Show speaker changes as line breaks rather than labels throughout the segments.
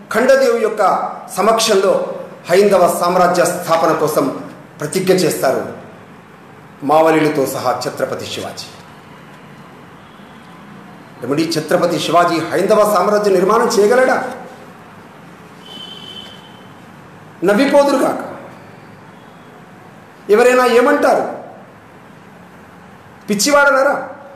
ఖండదేవి యొక్క సమక్షంలో హైందవ సామ్రాజ్య స్థాపన కోసం ప్రతిజ్ఞ చేస్తారు మావలీలతో సహా ఛత్రపతి శివాజీ ఏమిటి ఛత్రపతి శివాజీ హైందవ సామ్రాజ్య నిర్మాణం చేయగలడా నవ్విపోదురుగాక ఎవరైనా ఏమంటారు పిచ్చివాడనరా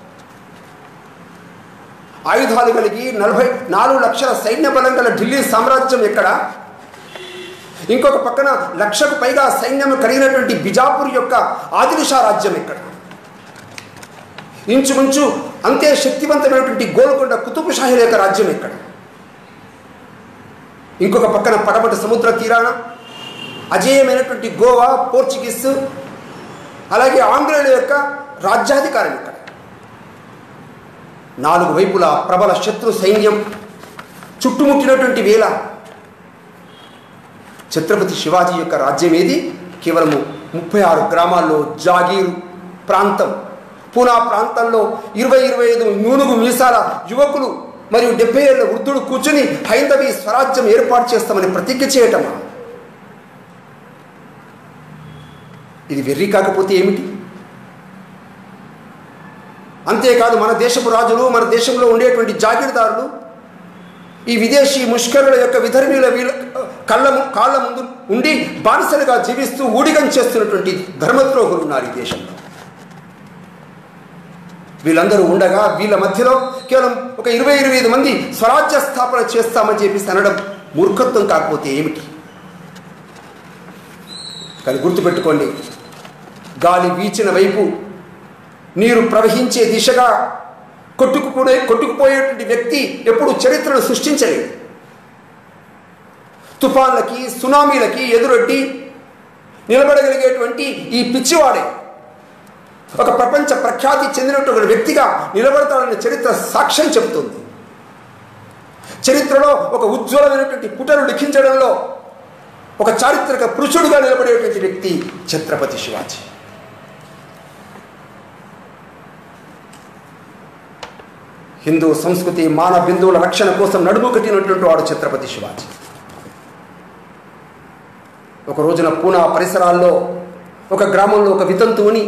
ఆయుధాలు కలిగి నలభై నాలుగు లక్షల సైన్య బలం గల ఢిల్లీ సామ్రాజ్యం ఎక్కడ ఇంకొక పక్కన లక్షకు పైగా సైన్యం కలిగినటువంటి బిజాపూర్ యొక్క ఆదిలిషా రాజ్యం ఎక్కడ ఇంచుమించు అంతే శక్తివంతమైనటువంటి గోల్కొండ కుతుబ్ షాహీల యొక్క రాజ్యం ఎక్కడ ఇంకొక పక్కన పడమటి సముద్ర తీరాన అజేయమైనటువంటి గోవా పోర్చుగీస్ అలాగే ఆంగ్లేయుల యొక్క రాజ్యాధికారం ఇక్కడ నాలుగు వైపులా ప్రబల శత్రు సైన్యం చుట్టుముట్టినటువంటి వేళ ఛత్రపతి శివాజీ యొక్క రాజ్యం ఏది కేవలము ముప్పై ఆరు గ్రామాల్లో జాగీరు ప్రాంతం పూనా ప్రాంతంలో ఇరవై ఇరవై ఐదు నూనుగు మీసాల యువకులు మరియు డెబ్బై ఏళ్ళ వృద్ధుడు కూర్చుని హైందవి స్వరాజ్యం ఏర్పాటు చేస్తామని ప్రతిజ్ఞ చేయటమా ఇది వెర్రి కాకపోతే ఏమిటి అంతేకాదు మన దేశపు రాజులు మన దేశంలో ఉండేటువంటి జాగీర్దారులు ఈ విదేశీ ముష్కరుల యొక్క విధర్మీల వీళ్ళ కళ్ళ ము- కాళ్ళ ముందు ఉండి బానిసలుగా జీవిస్తూ ఊడిగం చేస్తున్నటువంటి ధర్మద్రోహులు ఉన్నారు ఈ దేశంలో వీళ్ళందరూ ఉండగా వీళ్ళ మధ్యలో కేవలం ఒక ఇరవై ఇరవై ఐదు మంది స్వరాజ్య స్థాపన చేస్తామని చెప్పేసి అనడం మూర్ఖత్వం కాకపోతే ఏమిటి కానీ గుర్తుపెట్టుకోండి గాలి వీచిన వైపు నీరు ప్రవహించే దిశగా కొట్టుకుపోయే కొట్టుకుపోయేటువంటి వ్యక్తి ఎప్పుడు చరిత్రను సృష్టించలేదు తుఫాన్లకి సునామీలకి ఎదురొడ్డి నిలబడగలిగేటువంటి ఈ పిచ్చివాడే ఒక ప్రపంచ ప్రఖ్యాతి చెందినటువంటి వ్యక్తిగా నిలబడతాడని చరిత్ర సాక్ష్యం చెబుతుంది చరిత్రలో ఒక ఉజ్వలమైనటువంటి పుటను లిఖించడంలో ఒక చారిత్రక పురుషుడుగా నిలబడేటువంటి వ్యక్తి ఛత్రపతి శివాజీ హిందూ సంస్కృతి మానవ బిందువుల రక్షణ కోసం నడుము కట్టినటువంటి వాడు ఛత్రపతి శివాజీ ఒక రోజున పూనా పరిసరాల్లో ఒక గ్రామంలో ఒక వితంతువుని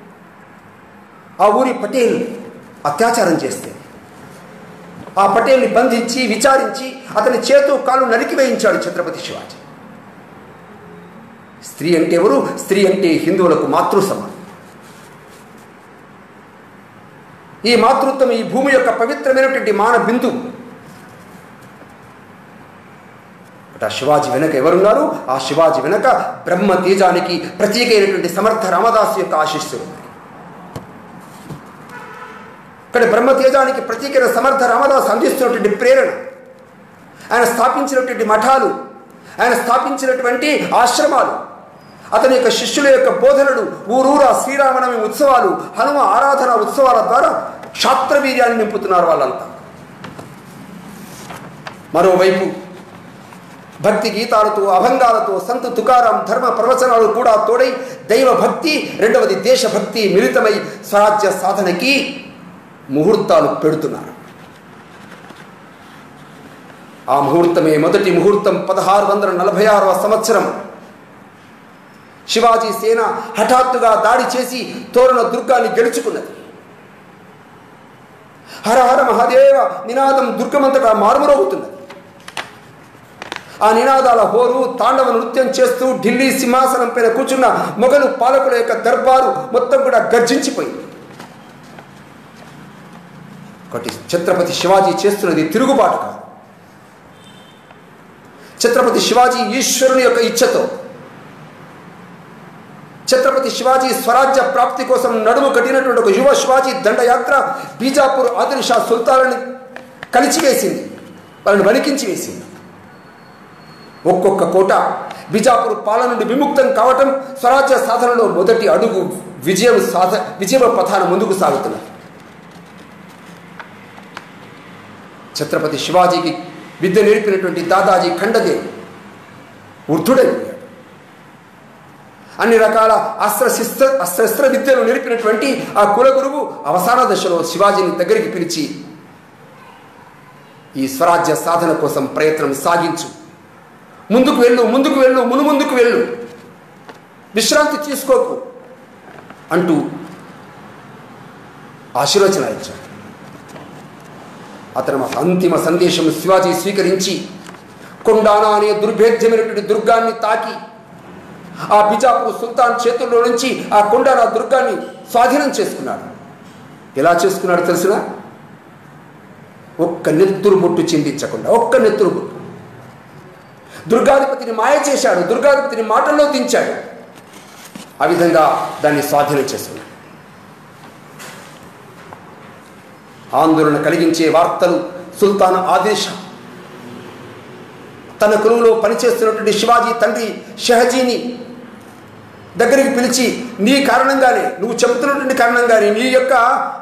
ఆ ఊరి పటేల్ అత్యాచారం చేస్తే ఆ పటేల్ని బంధించి విచారించి అతని చేతు కాలు నరికి వేయించాడు ఛత్రపతి శివాజీ స్త్రీ అంటే ఎవరు స్త్రీ అంటే హిందువులకు మాతృ సమానం ఈ మాతృత్వం ఈ భూమి యొక్క పవిత్రమైనటువంటి మాన బిందువు ఆ శివాజీ వెనక ఎవరున్నారు ఆ శివాజీ వెనక బ్రహ్మ తేజానికి ప్రతీక అయినటువంటి సమర్థ రామదాసు యొక్క ఆశిస్సులు ఉన్నాయి ఇక్కడ బ్రహ్మ తేజానికి ప్రతీకైన సమర్థ రామదాసు అందిస్తున్నటువంటి ప్రేరణ ఆయన స్థాపించినటువంటి మఠాలు ఆయన స్థాపించినటువంటి ఆశ్రమాలు అతని యొక్క శిష్యుల యొక్క బోధనలు ఊరూరా శ్రీరామనవమి ఉత్సవాలు హనుమ ఆరాధన ఉత్సవాల ద్వారా క్షాత్రవీర్యాన్ని నింపుతున్నారు వాళ్ళంతా మరోవైపు భక్తి గీతాలతో అభంగాలతో సంత తుకారం ధర్మ ప్రవచనాలు కూడా తోడై దైవ భక్తి రెండవది దేశభక్తి మిళితమై స్వరాజ్య సాధనకి ముహూర్తాలు పెడుతున్నారు ఆ ముహూర్తమే మొదటి ముహూర్తం పదహారు వందల నలభై ఆరవ సంవత్సరం శివాజీ సేన హఠాత్తుగా దాడి చేసి తోరణ దుర్గాన్ని గెలుచుకున్నది హర హర మహాదేవ నినాదం దుర్గమంతటా మారుమరోగుతున్నది ఆ నినాదాల హోరు తాండవ నృత్యం చేస్తూ ఢిల్లీ సింహాసనం పైన కూర్చున్న మొఘలు పాలకుల యొక్క దర్బారు మొత్తం కూడా గర్జించిపోయింది ఒకటి ఛత్రపతి శివాజీ చేస్తున్నది తిరుగుబాటు కాదు ఛత్రపతి శివాజీ ఈశ్వరుని యొక్క ఇచ్ఛతో ఛత్రపతి శివాజీ స్వరాజ్య ప్రాప్తి కోసం నడుము కట్టినటువంటి ఒక యువ శివాజీ దండయాత్ర బీజాపూర్ ఆదిల్ షా సుల్తాన్ని కలిచివేసింది వాళ్ళని వణికించి వేసింది ఒక్కొక్క కోట బిజాపూర్ పాలన నుండి విముక్తం కావటం స్వరాజ్య సాధనలో మొదటి అడుగు విజయం సాధ విజయ పథాన ముందుకు సాగుతున్నది ఛత్రపతి శివాజీకి విద్య నేర్పినటువంటి దాదాజీ ఖండదేవ్ వృద్ధుడైపోయాడు అన్ని రకాల అస్త్ర శస్త్ర అస్త్రస్త్ర విద్యను నేర్పినటువంటి ఆ కులగురువు అవసాన దశలో శివాజీని దగ్గరికి పిలిచి ఈ స్వరాజ్య సాధన కోసం ప్రయత్నం సాగించు ముందుకు వెళ్ళు ముందుకు వెళ్ళు మును ముందుకు వెళ్ళు విశ్రాంతి తీసుకోకు అంటూ ఆశీర్వచన ఇచ్చాడు అతను మా అంతిమ సందేశం శివాజీ స్వీకరించి కొండానా అనే దుర్భేద్యమైనటువంటి దుర్గాన్ని తాకి ఆ బిజాపూర్ సుల్తాన్ చేతుల్లో నుంచి ఆ కొండానా దుర్గాన్ని స్వాధీనం చేసుకున్నాడు ఎలా చేసుకున్నాడు తెలిసిన ఒక్క నెత్తురు బొట్టు చిందించకుండా ఒక్క నెత్తురు బొట్టు దుర్గాధిపతిని మాయ చేశాడు దుర్గాధిపతిని మాటల్లో దించాడు ఆ విధంగా దాన్ని స్వాధీనం చేసుకున్నాడు ఆందోళన కలిగించే వార్తలు సుల్తాన్ ఆదేశ తన కులువులో పనిచేస్తున్నటువంటి శివాజీ తండ్రి షహజీని దగ్గరికి పిలిచి నీ కారణంగానే నువ్వు చెబుతున్నటువంటి కారణంగానే నీ యొక్క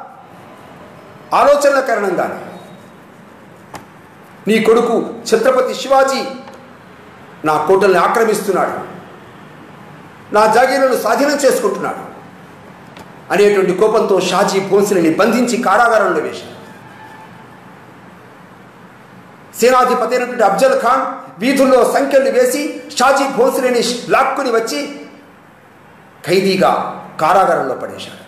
ఆలోచనల కారణంగానే నీ కొడుకు ఛత్రపతి శివాజీ నా కోటల్ని ఆక్రమిస్తున్నాడు నా జాగీరులను స్వాధీనం చేసుకుంటున్నాడు అనేటువంటి కోపంతో షాజీ భోన్స్లని బంధించి కారాగారంలో వేశాడు సేనాధిపతి అయినటువంటి అఫ్జల్ ఖాన్ వీధుల్లో సంఖ్యలు వేసి షాజీ భోన్స్లేని లాక్కుని వచ్చి ఖైదీగా కారాగారంలో పడేశాడు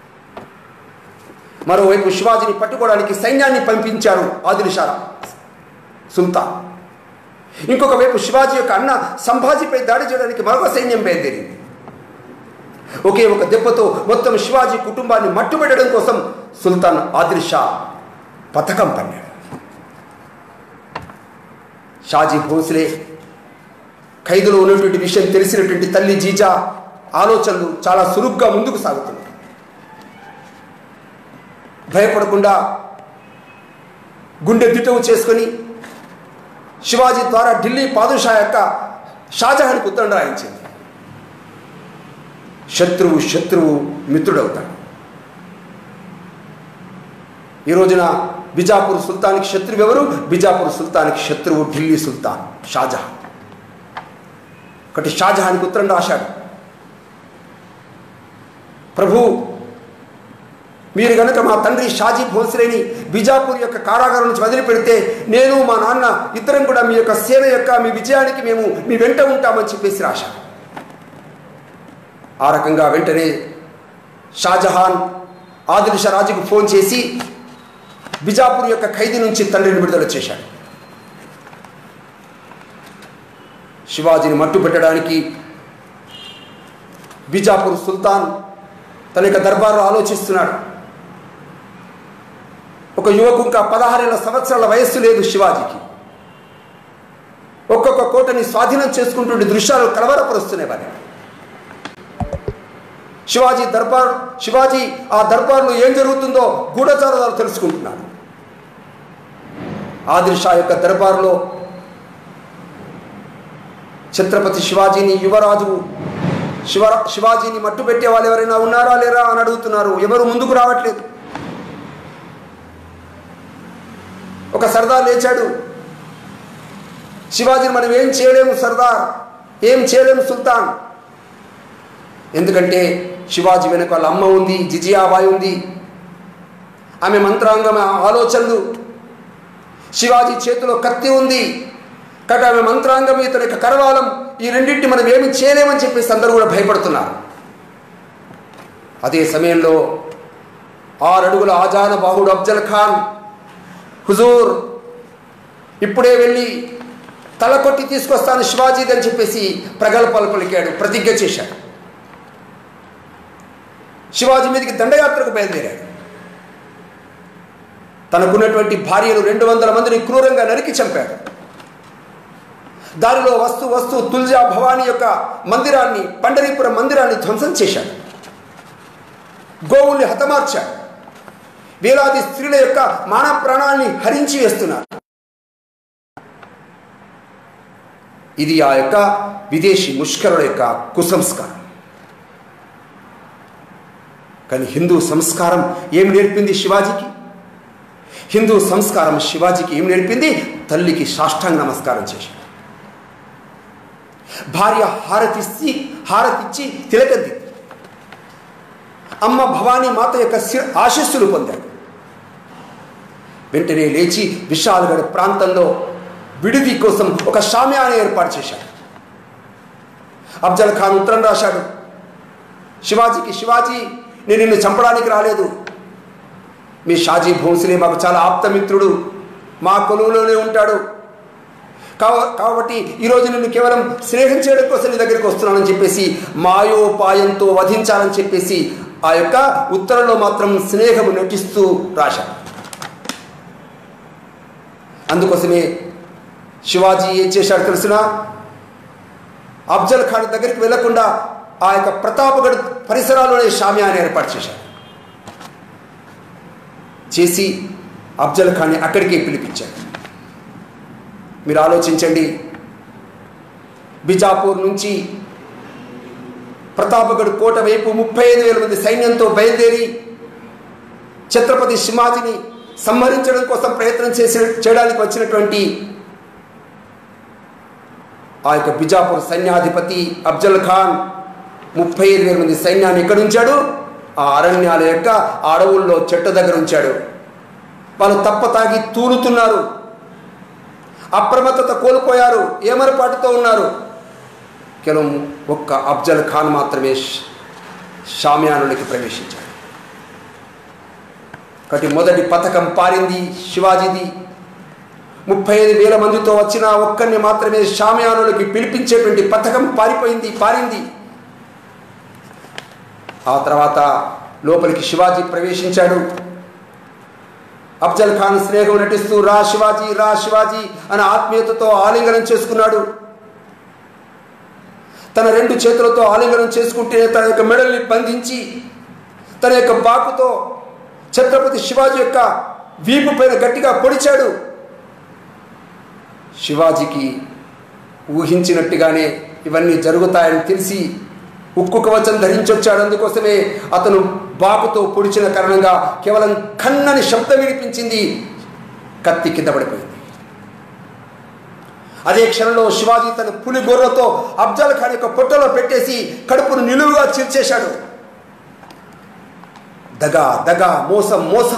మరోవైపు శివాజీని పట్టుకోవడానికి సైన్యాన్ని పంపించారు ఆదిల్ షా సుల్తాన్ ఇంకొక వైపు శివాజీ యొక్క అన్న సంభాజీపై దాడి చేయడానికి మరొక సైన్యం బయలుదేరింది ఒకే ఒక దెబ్బతో మొత్తం శివాజీ కుటుంబాన్ని మట్టుబెట్టడం కోసం సుల్తాన్ ఆదిల్ షా పథకం పన్నాడు షాజీ భోస్లే ఖైదులో ఉన్నటువంటి విషయం తెలిసినటువంటి తల్లి జీజా ఆలోచనలు చాలా సురుగ్గా ముందుకు సాగుతున్నాయి భయపడకుండా గుండె దిటవు చేసుకొని శివాజీ ద్వారా ఢిల్లీ పాదుషా యొక్క షాజహాన్కి ఉత్తరం రాయించింది శత్రువు శత్రువు మిత్రుడవుతాడు ఈ రోజున బిజాపూర్ సుల్తాన్కి శత్రువు ఎవరు బిజాపూర్ సుల్తాన్కి శత్రువు ఢిల్లీ సుల్తాన్ షాజహాన్ ఒకటి షాజహాన్కి ఉత్తరం రాశాడు ప్రభు మీరు గనక మా తండ్రి షాజీ భోన్స్లేని బిజాపూర్ యొక్క కారాగారం నుంచి వదిలిపెడితే నేను మా నాన్న ఇద్దరం కూడా మీ యొక్క సేన యొక్క మీ విజయానికి మేము మీ వెంట ఉంటామని చెప్పేసి రాశాను ఆ రకంగా వెంటనే షాజహాన్ ఆదిల్ షా రాజుకు ఫోన్ చేసి బిజాపూర్ యొక్క ఖైదీ నుంచి తండ్రిని విడుదల చేశాడు శివాజీని మట్టు పెట్టడానికి బిజాపూర్ సుల్తాన్ తన యొక్క దర్బార్లో ఆలోచిస్తున్నాడు ఒక యువకు ఇంకా పదహారేళ్ళ సంవత్సరాల వయస్సు లేదు శివాజీకి ఒక్కొక్క కోటని స్వాధీనం చేసుకుంటుండే దృశ్యాలు కలవరపరుస్తున్నాయి వారి శివాజీ దర్బార్ శివాజీ ఆ దర్బార్లో ఏం జరుగుతుందో గూఢచారాలు తెలుసుకుంటున్నాడు ఆదిల్ షా యొక్క దర్బార్లో ఛత్రపతి శివాజీని యువరాజు శివ శివాజీని మట్టు పెట్టే వాళ్ళు ఎవరైనా ఉన్నారా లేరా అని అడుగుతున్నారు ఎవరు ముందుకు రావట్లేదు ఒక సర్దార్ లేచాడు శివాజీని మనం ఏం చేయలేము సర్దార్ ఏం చేయలేము సుల్తాన్ ఎందుకంటే శివాజీ వెనక వాళ్ళ అమ్మ ఉంది జిజియాబాయి ఉంది ఆమె మంత్రాంగం ఆలోచనలు శివాజీ చేతిలో కత్తి ఉంది కాబట్టి ఆమె మంత్రాంగం ఇతని యొక్క కరవాలం ఈ రెండింటి మనం ఏమి చేయలేమని చెప్పేసి అందరూ కూడా భయపడుతున్నారు అదే సమయంలో ఆరడుగుల ఆజాన బాహుడు అఫ్జల్ ఖాన్ హుజూర్ ఇప్పుడే వెళ్ళి తల కొట్టి తీసుకొస్తాను శివాజీది అని చెప్పేసి ప్రగల్భాలు పలికాడు ప్రతిజ్ఞ చేశాడు శివాజీ మీదకి దండయాత్రకు బయలుదేరాడు తనకున్నటువంటి భార్యలు రెండు వందల మందిని క్రూరంగా నరికి చంపాడు దారిలో వస్తు వస్తు తుల్జా భవానీ యొక్క మందిరాన్ని పండరీపురం మందిరాన్ని ధ్వంసం చేశాడు గోవుల్ని హతమార్చాడు వేలాది స్త్రీల యొక్క మాన ప్రాణాన్ని హరించి వేస్తున్నారు ఇది ఆ యొక్క విదేశీ ముష్కరుల యొక్క కుసంస్కారం కానీ హిందూ సంస్కారం ఏమి నేర్పింది శివాజీకి హిందూ సంస్కారం శివాజీకి ఏమి నేర్పింది తల్లికి సాష్టాంగ నమస్కారం చేశాడు భార్య హారతిచ్చి హారతిచ్చి తిలకంది అమ్మ భవానీ మాత యొక్క ఆశస్సులు పొందాడు వెంటనే లేచి విశాలగఢ ప్రాంతంలో విడిది కోసం ఒక షామ్యాన్ని ఏర్పాటు చేశాడు అఫ్జల్ ఖాన్ ఉత్తరం రాశాడు శివాజీకి శివాజీ నేను నిన్ను చంపడానికి రాలేదు మీ షాజీ భోంస్లే మాకు చాలా ఆప్తమిత్రుడు మా కొలువులోనే ఉంటాడు కావ కాబట్టి ఈరోజు నిన్ను కేవలం స్నేహం చేయడం కోసం నీ దగ్గరికి వస్తున్నానని చెప్పేసి మాయోపాయంతో వధించాలని చెప్పేసి ఆ యొక్క ఉత్తరంలో మాత్రం స్నేహము నటిస్తూ రాశాడు అందుకోసమే శివాజీ ఏం చేశాడు తెలిసిన అఫ్జల్ ఖాన్ దగ్గరికి వెళ్లకుండా ఆ యొక్క ప్రతాపగఢ్ పరిసరాల్లోనే షామ్యాన్ని ఏర్పాటు చేశాడు చేసి అఫ్జల్ ఖాన్ని అక్కడికే పిలిపించాడు మీరు ఆలోచించండి బిజాపూర్ నుంచి ప్రతాపగఢ్ కోట వైపు ముప్పై ఐదు వేల మంది సైన్యంతో బయలుదేరి ఛత్రపతి శివాజీని సంహరించడం కోసం ప్రయత్నం చేసి చేయడానికి వచ్చినటువంటి ఆ యొక్క బిజాపూర్ సైన్యాధిపతి అఫ్జల్ ఖాన్ ముప్పై ఐదు వేల మంది సైన్యాన్ని ఎక్కడ ఉంచాడు ఆ అరణ్యాల యొక్క అడవుల్లో చెట్టు దగ్గర ఉంచాడు వాళ్ళు తప్ప తాగి తూలుతున్నారు అప్రమత్తత కోల్పోయారు ఏమరపాటుతో ఉన్నారు కేవలం ఒక్క అఫ్జల్ ఖాన్ మాత్రమే షామ్యానులకి ప్రవేశించాడు కాబట్టి మొదటి పథకం పారింది శివాజీది ముప్పై ఐదు వేల మందితో వచ్చిన ఒక్కరిని మాత్రమే షామ్యానులకి పిలిపించేటువంటి పథకం పారిపోయింది పారింది ఆ తర్వాత లోపలికి శివాజీ ప్రవేశించాడు అఫ్జల్ ఖాన్ స్నేహం నటిస్తూ రా శివాజీ రా శివాజీ అని ఆత్మీయతతో ఆలింగనం చేసుకున్నాడు తన రెండు చేతులతో ఆలింగనం చేసుకుంటే తన యొక్క మెడల్ని బంధించి తన యొక్క బాకుతో ఛత్రపతి శివాజీ యొక్క వీపు పైన గట్టిగా పొడిచాడు శివాజీకి ఊహించినట్టుగానే ఇవన్నీ జరుగుతాయని తెలిసి ఉక్కు కవచం ధరించొచ్చాడు అందుకోసమే అతను బాకుతో పొడిచిన కారణంగా కేవలం కన్నని శబ్దం వినిపించింది కత్తి కింద పడిపోయింది అదే క్షణంలో శివాజీ తన పులి గొర్రెతో అఫ్జల్ ఖాన్ యొక్క పొట్టలో పెట్టేసి కడుపును నిలువుగా చీల్చేశాడు దగా దగా మోసం మోసం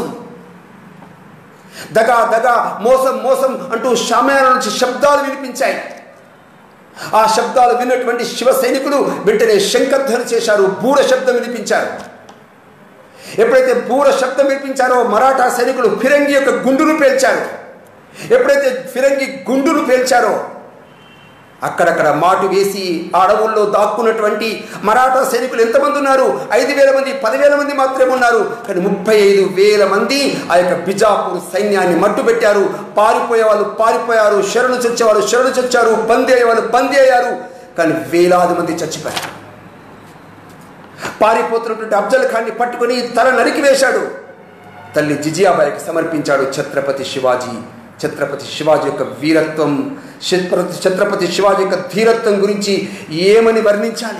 దగా దగా మోసం మోసం అంటూ షామ్యాల నుంచి శబ్దాలు వినిపించాయి ఆ శబ్దాలు విన్నటువంటి శివ సైనికులు వెంటనే శంకర్ధను చేశారు బూర శబ్దం వినిపించారు ఎప్పుడైతే బూర శబ్దం వినిపించారో మరాఠా సైనికులు ఫిరంగి యొక్క గుండును పేల్చారు ఎప్పుడైతే ఫిరంగి గుండును పేల్చారో అక్కడక్కడ మాటు వేసి ఆ అడవుల్లో దాక్కున్నటువంటి మరాఠా సైనికులు ఎంతమంది ఉన్నారు ఐదు వేల మంది పదివేల మంది మాత్రమే ఉన్నారు కానీ ముప్పై ఐదు వేల మంది ఆ యొక్క బిజాపూర్ సైన్యాన్ని మట్టుబెట్టారు పారిపోయే వాళ్ళు పారిపోయారు శరణు చచ్చేవాళ్ళు శరణు చచ్చారు బందీ అయ్యేవాళ్ళు బందీ అయ్యారు కానీ వేలాది మంది చచ్చిపోయారు పారిపోతున్నటువంటి అఫ్జల్ ఖాన్ని పట్టుకొని తల నరికి వేశాడు తల్లి జిజియాబాయికి సమర్పించాడు ఛత్రపతి శివాజీ ఛత్రపతి శివాజీ యొక్క వీరత్వం ఛత్రపతి ఛత్రపతి శివాజీ యొక్క ధీరత్వం గురించి ఏమని వర్ణించాలి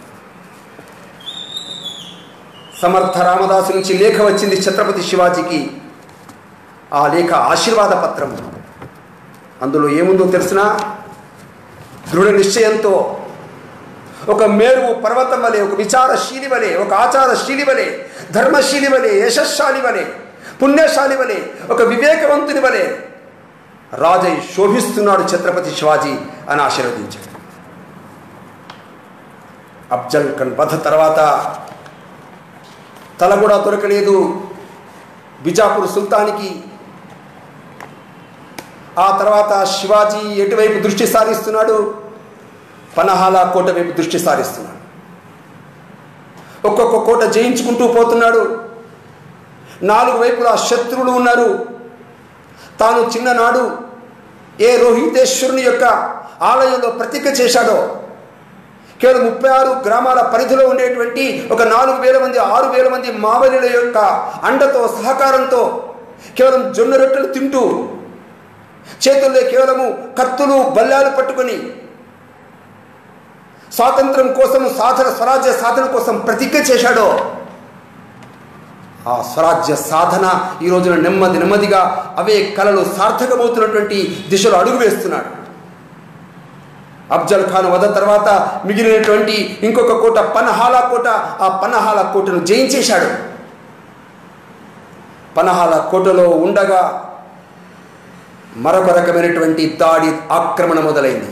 సమర్థ రామదాసు నుంచి లేఖ వచ్చింది ఛత్రపతి శివాజీకి ఆ లేఖ ఆశీర్వాద పత్రం అందులో ఏముందో తెలిసిన దృఢ నిశ్చయంతో ఒక మేరు పర్వతం వలె ఒక విచారశీలి వలె ఒక ఆచారశీలి వలె ధర్మశీలి వలె యశస్శాలి వలె పుణ్యశాలి వలె ఒక వివేకవంతుని వలె రాజై శోభిస్తున్నాడు ఛత్రపతి శివాజీ అని ఆశీర్వదించాడు అఫ్జల్ ఖాన్ వధ తర్వాత తల కూడా దొరకలేదు బిజాపూర్ సుల్తానికి ఆ తర్వాత శివాజీ ఎటువైపు దృష్టి సారిస్తున్నాడు పనహాల కోట వైపు దృష్టి సారిస్తున్నాడు ఒక్కొక్క కోట జయించుకుంటూ పోతున్నాడు నాలుగు వైపులా శత్రువులు ఉన్నారు తాను చిన్ననాడు ఏ రోహితేశ్వరుని యొక్క ఆలయంలో ప్రతిజ్ఞ చేశాడో కేవలం ముప్పై ఆరు గ్రామాల పరిధిలో ఉండేటువంటి ఒక నాలుగు వేల మంది ఆరు వేల మంది మావలిల యొక్క అండతో సహకారంతో కేవలం జొన్న రొట్టెలు తింటూ చేతుల్లో కేవలము కత్తులు బల్లాలు పట్టుకొని స్వాతంత్రం కోసం సాధన స్వరాజ్య సాధన కోసం ప్రతిజ్ఞ చేశాడో ఆ స్వరాజ్య సాధన ఈ రోజున నెమ్మది నెమ్మదిగా అవే కళలు సార్థకమవుతున్నటువంటి దిశలో అడుగు వేస్తున్నాడు అఫ్జల్ ఖాన్ వద తర్వాత మిగిలినటువంటి ఇంకొక కోట పనహాల కోట ఆ పనహాల కోటను జయించేశాడు పనహాల కోటలో ఉండగా మరొక రకమైనటువంటి దాడి ఆక్రమణ మొదలైంది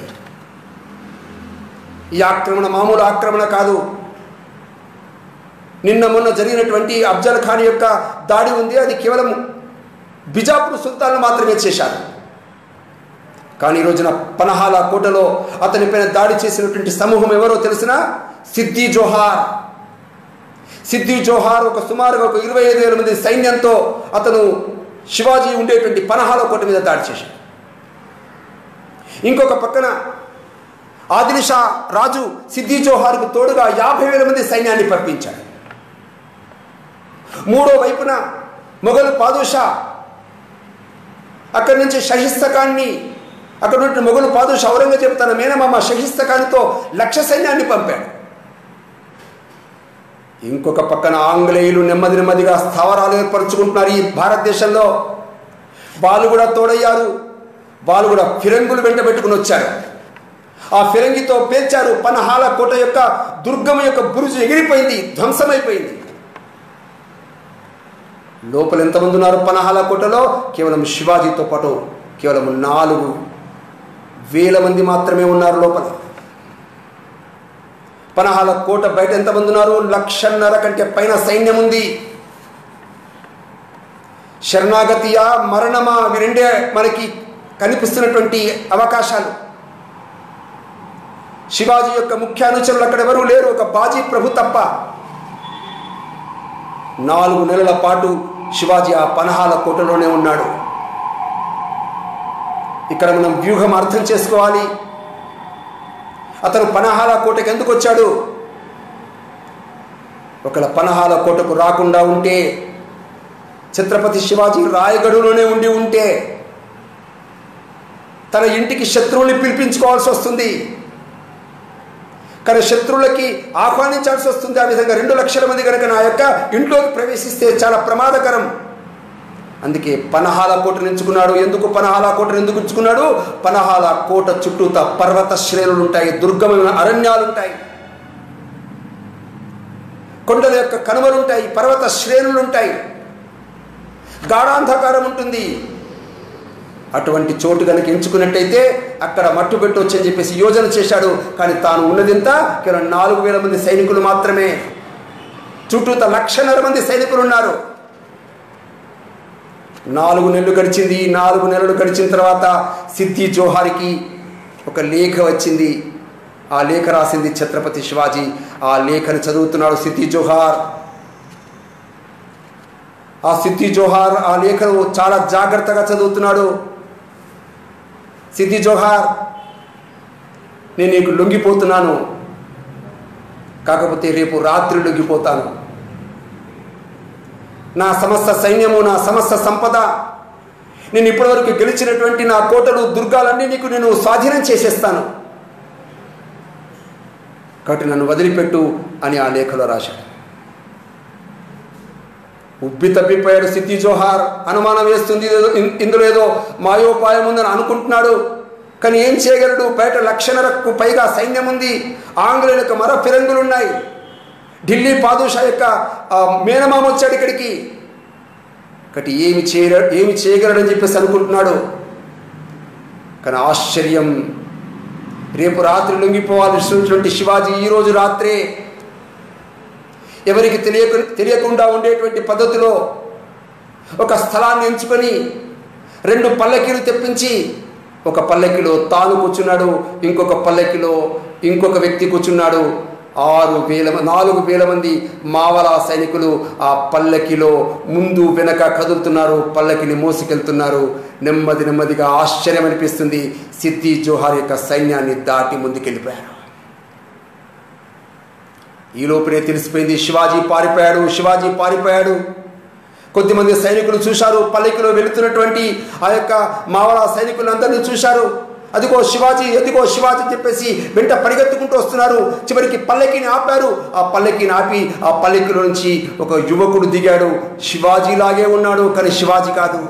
ఈ ఆక్రమణ మామూలు ఆక్రమణ కాదు నిన్న మొన్న జరిగినటువంటి అఫ్జల్ ఖాన్ యొక్క దాడి ఉంది అది కేవలం బిజాపూర్ సుల్తాన్లు మాత్రమే చేశారు కానీ ఈ రోజున పనహాల కోటలో అతనిపైన దాడి చేసినటువంటి సమూహం ఎవరో తెలిసిన సిద్ధి జోహార్ సిద్ధి జోహార్ ఒక సుమారుగా ఒక ఇరవై ఐదు వేల మంది సైన్యంతో అతను శివాజీ ఉండేటువంటి పనహాల కోట మీద దాడి చేశాడు ఇంకొక పక్కన ఆదిల్ షా రాజు సిద్ధి జోహార్కు తోడుగా యాభై వేల మంది సైన్యాన్ని పంపించాడు మూడో వైపున మొఘలు పాదుషా అక్కడి నుంచి షహిస్తఖాన్ని అక్కడ నుండి మొఘలు పాదుషా ఔరంగజేబు తన మేనమామ షహిస్తఖాన్తో లక్ష సైన్యాన్ని పంపాడు ఇంకొక పక్కన ఆంగ్లేయులు నెమ్మది నెమ్మదిగా స్థావరాలు ఏర్పరచుకుంటున్నారు ఈ భారతదేశంలో వాళ్ళు కూడా తోడయ్యారు వాళ్ళు కూడా ఫిరంగులు వెంట పెట్టుకుని వచ్చారు ఆ ఫిరంగితో పేల్చారు పనహాల కోట యొక్క దుర్గం యొక్క బురుజు ఎగిరిపోయింది ధ్వంసమైపోయింది లోపల ఎంతమంది ఉన్నారు పనహాల కోటలో కేవలం శివాజీతో పాటు కేవలం నాలుగు వేల మంది మాత్రమే ఉన్నారు లోపల పనహాల కోట బయట ఎంతమంది ఉన్నారు లక్షన్నర కంటే పైన సైన్యం ఉంది శరణాగతియా మరణమా అవి రెండే మనకి కనిపిస్తున్నటువంటి అవకాశాలు శివాజీ యొక్క ముఖ్య అనుచరులు అక్కడ ఎవరూ లేరు ఒక బాజీ ప్రభు తప్ప నాలుగు నెలల పాటు శివాజీ ఆ పనహాల కోటలోనే ఉన్నాడు ఇక్కడ మనం వ్యూహం అర్థం చేసుకోవాలి అతను పనహాల కోటకు ఎందుకు వచ్చాడు ఒకవేళ పనహాల కోటకు రాకుండా ఉంటే ఛత్రపతి శివాజీ రాయగఢులోనే ఉండి ఉంటే తన ఇంటికి శత్రువుల్ని పిలిపించుకోవాల్సి వస్తుంది కానీ శత్రువులకి ఆహ్వానించాల్సి వస్తుంది ఆ విధంగా రెండు లక్షల మంది కనుక నా యొక్క ఇంట్లోకి ప్రవేశిస్తే చాలా ప్రమాదకరం అందుకే పనహాల కోటను ఎంచుకున్నాడు ఎందుకు పనహాల కోటను ఎందుకు ఎంచుకున్నాడు పనహాల కోట చుట్టూత పర్వత శ్రేణులు ఉంటాయి దుర్గమైన అరణ్యాలు ఉంటాయి కొండల యొక్క కనుమలు ఉంటాయి పర్వత శ్రేణులు ఉంటాయి గాఢాంధకారం ఉంటుంది అటువంటి చోటు కనుక ఎంచుకున్నట్టయితే అక్కడ మట్టు పెట్టవచ్చు అని చెప్పేసి యోజన చేశాడు కానీ తాను ఉన్నదింత కేవలం నాలుగు వేల మంది సైనికులు మాత్రమే చుట్టూత లక్షన్నర మంది సైనికులు ఉన్నారు నాలుగు నెలలు గడిచింది నాలుగు నెలలు గడిచిన తర్వాత సిద్ధి జోహారికి ఒక లేఖ వచ్చింది ఆ లేఖ రాసింది ఛత్రపతి శివాజీ ఆ లేఖను చదువుతున్నాడు సిద్ధి జోహార్ ఆ సిద్ధి జోహార్ ఆ లేఖను చాలా జాగ్రత్తగా చదువుతున్నాడు సిద్ధి జోహార్ నేను నీకు లొంగిపోతున్నాను కాకపోతే రేపు రాత్రి లొంగిపోతాను నా సమస్త సైన్యము నా సమస్త సంపద నేను ఇప్పటివరకు గెలిచినటువంటి నా కోటలు దుర్గాలన్నీ నీకు నేను స్వాధీనం చేసేస్తాను కాబట్టి నన్ను వదిలిపెట్టు అని ఆ లేఖలో రాశాడు ఉబ్బి తప్పిపోయాడు సిద్ధి జోహార్ అనుమానం వేస్తుంది ఇదేదో ఇన్- ఇందులో ఏదో మాయోపాయం ఉందని అనుకుంటున్నాడు కానీ ఏం చేయగలడు బయట లక్షన్నరకు పైగా సైన్యం ఉంది ఆంగ్లేయులకు మరో ఫిరంగులు ఉన్నాయి ఢిల్లీ పాదుషా యొక్క ఆ, మేనమామ వచ్చాడు ఇక్కడికి కాబట్టి ఏమి చేయ ఏమి చేయగలడని చెప్పేసి అనుకుంటున్నాడు కానీ ఆశ్చర్యం రేపు రాత్రి లొంగిపోవాల్సినటువంటి శివాజీ ఈరోజు రాత్రే ఎవరికి తెలియక తెలియకుండా ఉండేటువంటి పద్ధతిలో ఒక స్థలాన్ని ఎంచుకొని రెండు పల్లకీలు తెప్పించి ఒక పల్లకిలో తాను కూర్చున్నాడు ఇంకొక పల్లకిలో ఇంకొక వ్యక్తి కూర్చున్నాడు ఆరు వేల మ- నాలుగు వేల మంది మావలా సైనికులు ఆ పల్లకిలో ముందు వెనక కదులుతున్నారు పల్లకిని మోసుకెళ్తున్నారు నెమ్మది నెమ్మదిగా ఆశ్చర్యం అనిపిస్తుంది సిద్ధి జోహార్ యొక్క సైన్యాన్ని దాటి ముందుకెళ్ళిపోయారు ఈ లోపలే తెలిసిపోయింది శివాజీ పారిపోయాడు శివాజీ పారిపోయాడు కొద్దిమంది సైనికులు చూశారు పల్లకిలో వెళుతున్నటువంటి ఆ యొక్క మావళ సైనికులందరినీ చూశారు అదిగో శివాజీ అదిగో శివాజీ అని చెప్పేసి వెంట పరిగెత్తుకుంటూ వస్తున్నారు చివరికి పల్లకిని ఆపారు ఆ పల్లకిని ఆపి ఆ పల్లకిలో నుంచి ఒక యువకుడు దిగాడు శివాజీలాగే ఉన్నాడు కానీ శివాజీ కాదు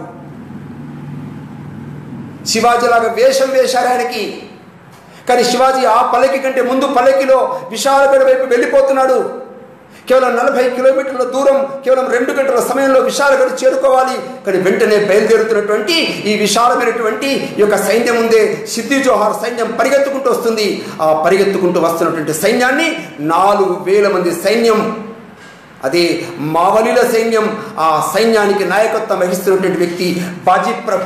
శివాజీలాగా వేషం వేశారు ఆయనకి కానీ శివాజీ ఆ పల్లకి కంటే ముందు పల్లకిలో విశాలగఢ వైపు వెళ్ళిపోతున్నాడు కేవలం నలభై కిలోమీటర్ల దూరం కేవలం రెండు గంటల సమయంలో విశాలగఢ్ చేరుకోవాలి కానీ వెంటనే బయలుదేరుతున్నటువంటి ఈ విశాలమైనటువంటి ఈ యొక్క సైన్యం ఉందే సిద్ధి జోహార్ సైన్యం పరిగెత్తుకుంటూ వస్తుంది ఆ పరిగెత్తుకుంటూ వస్తున్నటువంటి సైన్యాన్ని నాలుగు వేల మంది సైన్యం అదే మావలిల సైన్యం ఆ సైన్యానికి నాయకత్వం వహిస్తున్నటువంటి వ్యక్తి బాజీ ప్రభు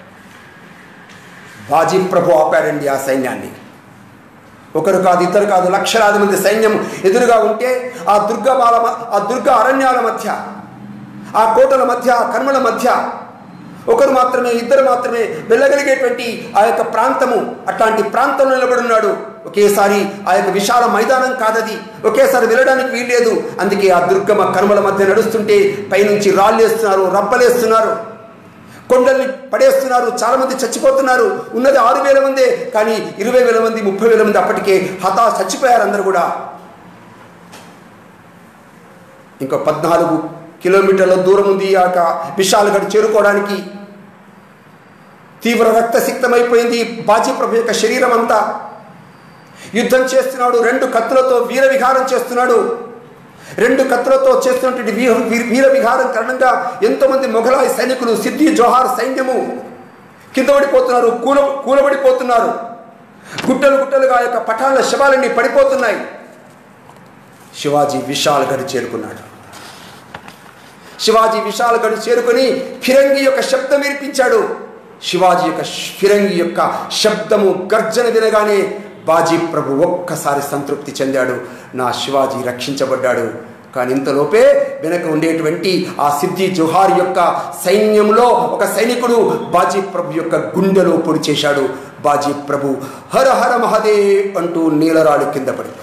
బాజీ ప్రభు ఆపాడండి ఆ సైన్యాన్ని ఒకరు కాదు ఇద్దరు కాదు లక్షలాది మంది సైన్యం ఎదురుగా ఉంటే ఆ దుర్గమాల మ- ఆ దుర్గ అరణ్యాల మధ్య ఆ కోటల మధ్య ఆ కర్మల మధ్య ఒకరు మాత్రమే ఇద్దరు మాత్రమే వెళ్ళగలిగేటువంటి ఆ యొక్క ప్రాంతము అట్లాంటి ప్రాంతంలో నిలబడున్నాడు ఒకేసారి ఆ యొక్క విశాల మైదానం కాదది ఒకేసారి వెళ్ళడానికి వీల్లేదు అందుకే ఆ దుర్గమ కర్మల మధ్య నడుస్తుంటే పైనుంచి రాళ్ళేస్తున్నారు రబ్బలేస్తున్నారు కొండల్ని పడేస్తున్నారు చాలా మంది చచ్చిపోతున్నారు ఉన్నది ఆరు వేల మందే కానీ ఇరవై వేల మంది ముప్పై వేల మంది అప్పటికే హతా చచ్చిపోయారు అందరు కూడా ఇంకా పద్నాలుగు కిలోమీటర్ల దూరం ఉంది ఆ యొక్క విశాలగఢ్ చేరుకోవడానికి తీవ్ర రక్తసిక్తమైపోయింది బాజీ ప్రభు యొక్క శరీరం అంతా యుద్ధం చేస్తున్నాడు రెండు కత్తులతో వీర విహారం చేస్తున్నాడు రెండు కత్తులతో చేస్తున్నటువంటి వీర వీర విహారం కారణంగా ఎంతోమంది మొఘలాయి సైనికులు సిద్ధి జోహార్ సైన్యము కింద పడిపోతున్నారు కూల కూలబడిపోతున్నారు గుట్టలు గుట్టలుగా ఆ యొక్క పఠాల శవాలన్నీ పడిపోతున్నాయి శివాజీ విశాలగఢ్ చేరుకున్నాడు శివాజీ విశాలగఢ్ చేరుకొని ఫిరంగి యొక్క శబ్దం వినిపించాడు శివాజీ యొక్క ఫిరంగి యొక్క శబ్దము గర్జన వినగానే బాజీ ప్రభు ఒక్కసారి సంతృప్తి చెందాడు నా శివాజీ రక్షించబడ్డాడు కానీ ఇంతలోపే వెనక ఉండేటువంటి ఆ సిద్ధి జోహార్ యొక్క సైన్యంలో ఒక సైనికుడు బాజీ ప్రభు యొక్క గుండెలో పొడి చేశాడు బాజీ ప్రభు హర హర మహదేవ్ అంటూ నీలరాడు కింద పడిపోయాడు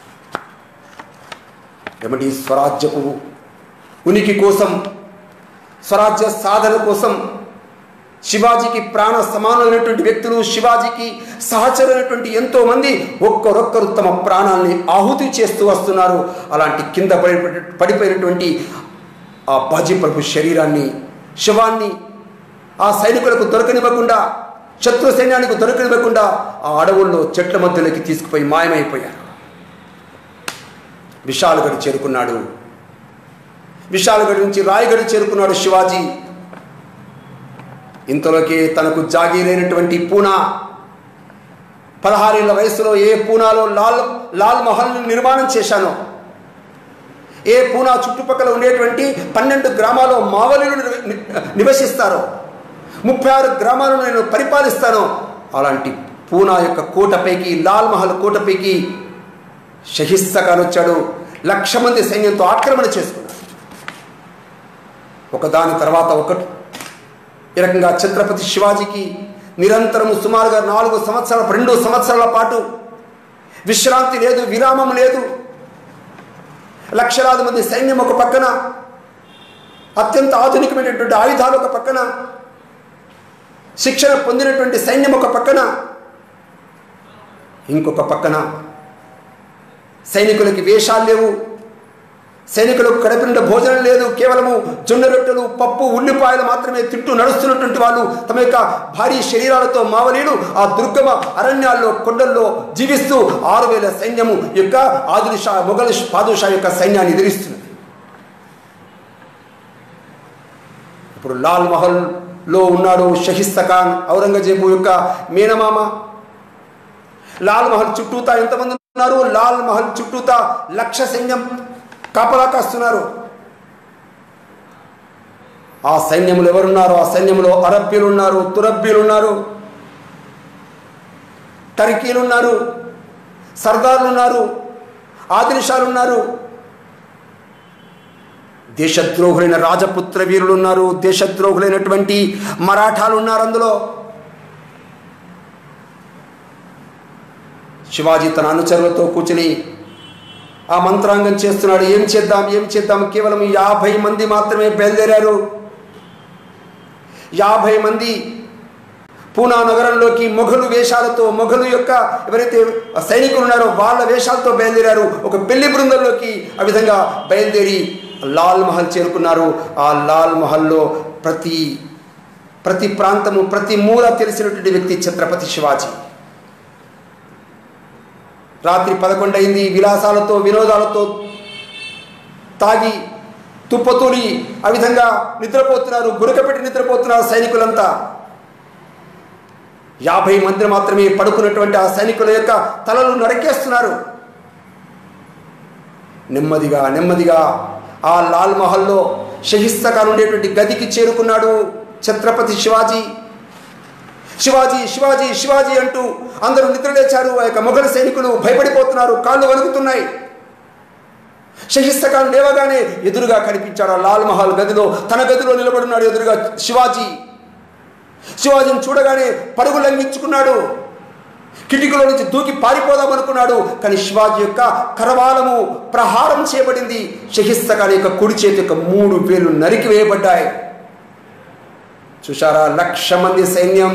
ఎమటి స్వరాజ్యపు ఉనికి కోసం స్వరాజ్య సాధన కోసం శివాజీకి ప్రాణ సమానమైనటువంటి వ్యక్తులు శివాజీకి సహచరైనటువంటి ఎంతో మంది ఒక్కరొక్కరు తమ ప్రాణాల్ని ఆహుతి చేస్తూ వస్తున్నారు అలాంటి కింద పడి పడిపోయినటువంటి ఆ బాజీ ప్రభు శరీరాన్ని శవాన్ని ఆ సైనికులకు దొరకనివ్వకుండా శత్రు సైన్యానికి దొరకనివ్వకుండా ఆ అడవుల్లో చెట్ల మధ్యలోకి తీసుకుపోయి మాయమైపోయారు విశాలగఢ్ చేరుకున్నాడు విశాలగఢ్ నుంచి రాయగఢ్ చేరుకున్నాడు శివాజీ ఇంతలోకి తనకు జాగీరైనటువంటి పూనా పదహారేళ్ల వయసులో ఏ పూనాలో లాల్ లాల్ మహల్ని నిర్మాణం చేశానో ఏ పూనా చుట్టుపక్కల ఉండేటువంటి పన్నెండు గ్రామాల్లో మావలీలు నివ- ని- నివసిస్తారో ముప్పై ఆరు గ్రామాలను నేను పరిపాలిస్తాను అలాంటి పూనా యొక్క కోటపైకి లాల్ మహల్ కోటపైకి షహిస్తా ఖాన్ వచ్చాడు లక్ష మంది సైన్యంతో ఆక్రమణ చేసుకున్నాడు ఒకదాని తర్వాత ఒకటి ఈ రకంగా ఛత్రపతి శివాజీకి నిరంతరము సుమారుగా నాలుగు సంవత్సరాల రెండు సంవత్సరాల పాటు విశ్రాంతి లేదు విరామం లేదు లక్షలాది మంది సైన్యం ఒక పక్కన అత్యంత ఆధునికమైనటువంటి ఆయుధాలు ఒక పక్కన శిక్షణ పొందినటువంటి సైన్యం ఒక పక్కన ఇంకొక పక్కన సైనికులకి వేషాలు లేవు సైనికులకు కడుపు నిండా భోజనం లేదు కేవలము జొన్న రొట్టెలు పప్పు ఉల్లిపాయలు మాత్రమే తింటూ నడుస్తున్నటువంటి వాళ్ళు తమ యొక్క భారీ శరీరాలతో మావలీలు ఆ దుర్గమ అరణ్యాల్లో కొండల్లో జీవిస్తూ ఆరు వేల సైన్యము యొక్క ఆదిల్ షా మొఘల్ పాదుషా యొక్క సైన్యాన్ని ఎదిరిస్తున్నది ఇప్పుడు లాల్ మహల్లో ఉన్నాడు షహిస్తా ఖాన్ ఔరంగజేబు యొక్క మేనమామ లాల్ మహల్ చుట్టూతా ఎంతమంది ఉన్నారు లాల్ మహల్ చుట్టూతా లక్ష సైన్యం కాపలా కాస్తున్నారు ఆ సైన్యములు ఎవరున్నారు ఆ సైన్యంలో అరబ్బీలు ఉన్నారు తురబ్బీలు ఉన్నారు టర్కీలు ఉన్నారు సర్దార్లు ఉన్నారు ఆదినిషాలు ఉన్నారు దేశద్రోహులైన రాజపుత్ర వీరులు ఉన్నారు దేశద్రోహులైనటువంటి మరాఠాలు ఉన్నారు అందులో శివాజీ తన అనుచరులతో కూర్చుని ఆ మంత్రాంగం చేస్తున్నాడు ఏం చేద్దాం ఏం చేద్దాం కేవలం యాభై మంది మాత్రమే బయలుదేరారు యాభై మంది పూనా నగరంలోకి మొఘలు వేషాలతో మొఘలు యొక్క ఎవరైతే సైనికులు ఉన్నారో వాళ్ళ వేషాలతో బయలుదేరారు ఒక పెళ్లి బృందంలోకి ఆ విధంగా బయలుదేరి లాల్ మహల్ చేరుకున్నారు ఆ లాల్ మహల్లో ప్రతి ప్రతి ప్రాంతము ప్రతి మూల తెలిసినటువంటి వ్యక్తి ఛత్రపతి శివాజీ రాత్రి పదకొండు అయింది విలాసాలతో వినోదాలతో తాగి తుప్పతూలి ఆ విధంగా నిద్రపోతున్నారు గురకపెట్టి నిద్రపోతున్నారు సైనికులంతా యాభై మంది మాత్రమే పడుకున్నటువంటి ఆ సైనికుల యొక్క తలలు నరకేస్తున్నారు నెమ్మదిగా నెమ్మదిగా ఆ లాల్ మహల్లో షహిస్తఖాన్ ఉండేటువంటి గదికి చేరుకున్నాడు ఛత్రపతి శివాజీ శివాజీ శివాజీ శివాజీ అంటూ అందరూ నిద్రలేచారు ఆ యొక్క మొఘల్ సైనికులు భయపడిపోతున్నారు కాళ్ళు వణుకుతున్నాయి షహిస్తఖాన్ లేవగానే ఎదురుగా కనిపించాడు ఆ లాల్ మహల్ గదిలో తన గదిలో నిలబడున్నాడు ఎదురుగా శివాజీ శివాజీని చూడగానే పరుగు లంఘించుకున్నాడు కిటికీలో నుంచి దూకి పారిపోదాం అనుకున్నాడు కానీ శివాజీ యొక్క కరవాలము ప్రహారం చేయబడింది షహిస్తఖాన్ యొక్క కుడి చేతి యొక్క మూడు వేలు నరికి వేయబడ్డాయి చూశారా లక్ష మంది సైన్యం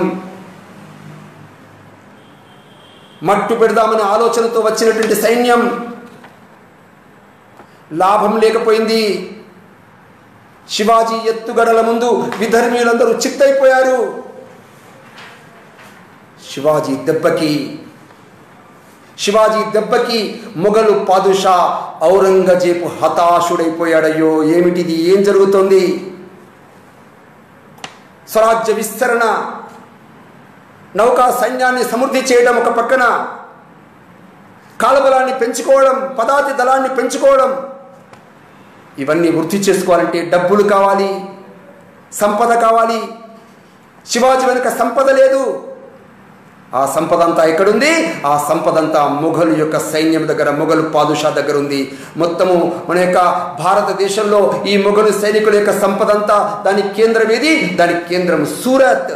మట్టు పెడదామనే ఆలోచనతో వచ్చినటువంటి సైన్యం లాభం లేకపోయింది శివాజీ ఎత్తుగడల ముందు విధర్మీయులందరూ చిత్తైపోయారు శివాజీ దెబ్బకి శివాజీ దెబ్బకి మొఘలు పాదుషా ఔరంగజేబు హతాశుడైపోయాడయ్యో ఏమిటిది ఏం జరుగుతోంది స్వరాజ్య విస్తరణ నౌకా సైన్యాన్ని సమృద్ధి చేయడం ఒక పక్కన కాలబలాన్ని పెంచుకోవడం పదాతి దళాన్ని పెంచుకోవడం ఇవన్నీ వృద్ధి చేసుకోవాలంటే డబ్బులు కావాలి సంపద కావాలి శివాజీ వెనుక సంపద లేదు ఆ సంపద అంతా ఎక్కడుంది ఆ సంపద అంతా మొఘలు యొక్క సైన్యం దగ్గర మొఘలు పాదుషా దగ్గర ఉంది మొత్తము మన యొక్క భారతదేశంలో ఈ మొఘలు సైనికుల యొక్క సంపద అంతా దాని కేంద్రం ఏది దాని కేంద్రం సూరత్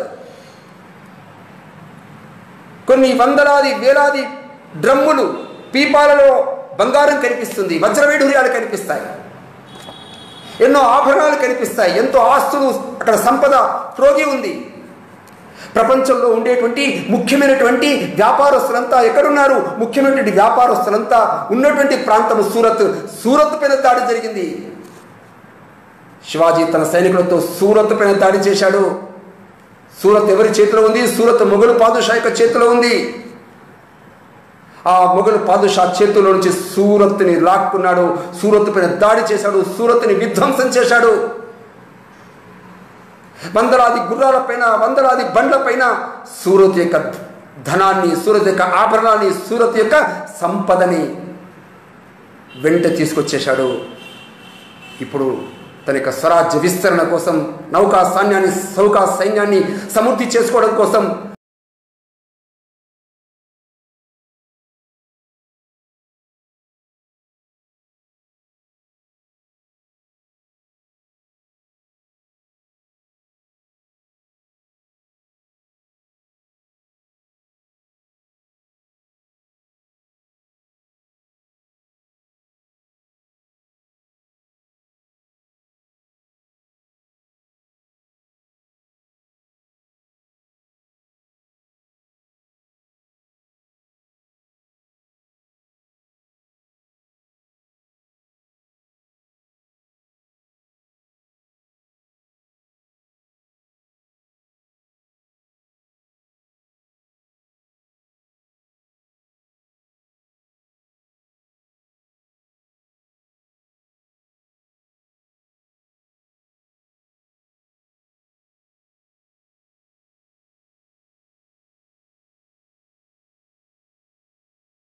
కొన్ని వందలాది వేలాది డ్రమ్ములు పీపాలలో బంగారం కనిపిస్తుంది వజ్రవైఢూర్యాలు కనిపిస్తాయి ఎన్నో ఆభరణాలు కనిపిస్తాయి ఎంతో ఆస్తులు అక్కడ సంపద ప్రోగి ఉంది ప్రపంచంలో ఉండేటువంటి ముఖ్యమైనటువంటి వ్యాపారస్తులంతా ఎక్కడున్నారు ముఖ్యమైనటువంటి వ్యాపారస్తులంతా ఉన్నటువంటి ప్రాంతం సూరత్ సూరత్ పైన దాడి జరిగింది శివాజీ తన సైనికులతో సూరత్ పైన దాడి చేశాడు సూరత్ ఎవరి చేతిలో ఉంది సూరత్ మొఘలు పాదుషా యొక్క చేతిలో ఉంది ఆ మొఘలు పాదుషా చేతుల్లో నుంచి సూరత్ని లాక్కున్నాడు సూరత్ పైన దాడి చేశాడు సూరత్ని విధ్వంసం చేశాడు వందలాది గుర్రాల పైన వందలాది బండ్ల పైన సూరత్ యొక్క ధనాన్ని సూరత్ యొక్క ఆభరణాన్ని సూరత్ యొక్క సంపదని వెంట తీసుకొచ్చేశాడు ఇప్పుడు తన యొక్క స్వరాజ్య విస్తరణ కోసం నౌకా సైన్యాన్ని సౌకా సైన్యాన్ని సమృద్ధి చేసుకోవడం కోసం